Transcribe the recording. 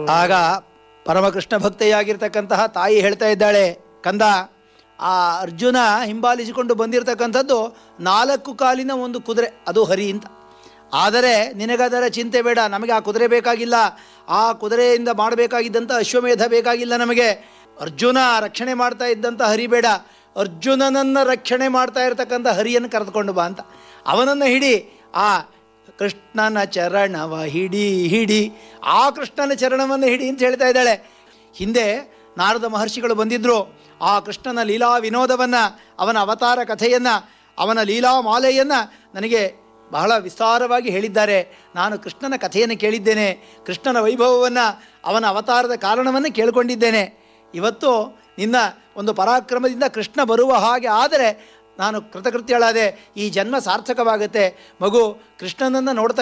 ಆಗ ಪರಮಕೃಷ್ಣ ಭಕ್ತೆಯಾಗಿರ್ತಕ್ಕಂತಹ ತಾಯಿ ಹೇಳ್ತಾ ಇದ್ದಾಳೆ ಕಂದ ಆ ಅರ್ಜುನ ಹಿಂಬಾಲಿಸಿಕೊಂಡು ಬಂದಿರತಕ್ಕಂಥದ್ದು ನಾಲ್ಕು ಕಾಲಿನ ಒಂದು ಕುದುರೆ ಅದು ಹರಿ ಅಂತ ಆದರೆ ನಿನಗದರ ಚಿಂತೆ ಬೇಡ ನಮಗೆ ಆ ಕುದುರೆ ಬೇಕಾಗಿಲ್ಲ ಆ ಕುದುರೆಯಿಂದ ಮಾಡಬೇಕಾಗಿದ್ದಂಥ ಅಶ್ವಮೇಧ ಬೇಕಾಗಿಲ್ಲ ನಮಗೆ ಅರ್ಜುನ ರಕ್ಷಣೆ ಮಾಡ್ತಾ ಇದ್ದಂಥ ಹರಿ ಬೇಡ ಅರ್ಜುನನನ್ನು ರಕ್ಷಣೆ ಮಾಡ್ತಾ ಇರತಕ್ಕಂಥ ಹರಿಯನ್ನು ಕರೆದುಕೊಂಡು ಬಾ ಅಂತ ಅವನನ್ನು ಹಿಡಿ ಆ ಕೃಷ್ಣನ ಚರಣವ ಹಿಡಿ ಹಿಡಿ ಆ ಕೃಷ್ಣನ ಚರಣವನ್ನು ಹಿಡಿ ಅಂತ ಹೇಳ್ತಾ ಇದ್ದಾಳೆ ಹಿಂದೆ ನಾರದ ಮಹರ್ಷಿಗಳು ಬಂದಿದ್ದರು ಆ ಕೃಷ್ಣನ ಲೀಲಾ ವಿನೋದವನ್ನು ಅವನ ಅವತಾರ ಕಥೆಯನ್ನು ಅವನ ಲೀಲಾ ಮಾಲೆಯನ್ನು ನನಗೆ ಬಹಳ ವಿಸ್ತಾರವಾಗಿ ಹೇಳಿದ್ದಾರೆ ನಾನು ಕೃಷ್ಣನ ಕಥೆಯನ್ನು ಕೇಳಿದ್ದೇನೆ ಕೃಷ್ಣನ ವೈಭವವನ್ನು ಅವನ ಅವತಾರದ ಕಾರಣವನ್ನು ಕೇಳಿಕೊಂಡಿದ್ದೇನೆ ಇವತ್ತು ನಿನ್ನ ಒಂದು ಪರಾಕ್ರಮದಿಂದ ಕೃಷ್ಣ ಬರುವ ಹಾಗೆ ಆದರೆ ನಾನು ಕೃತಕೃತ್ಯಳಾದೆ ಈ ಜನ್ಮ ಸಾರ್ಥಕವಾಗುತ್ತೆ ಮಗು ಕೃಷ್ಣನನ್ನು ನೋಡ್ತಾ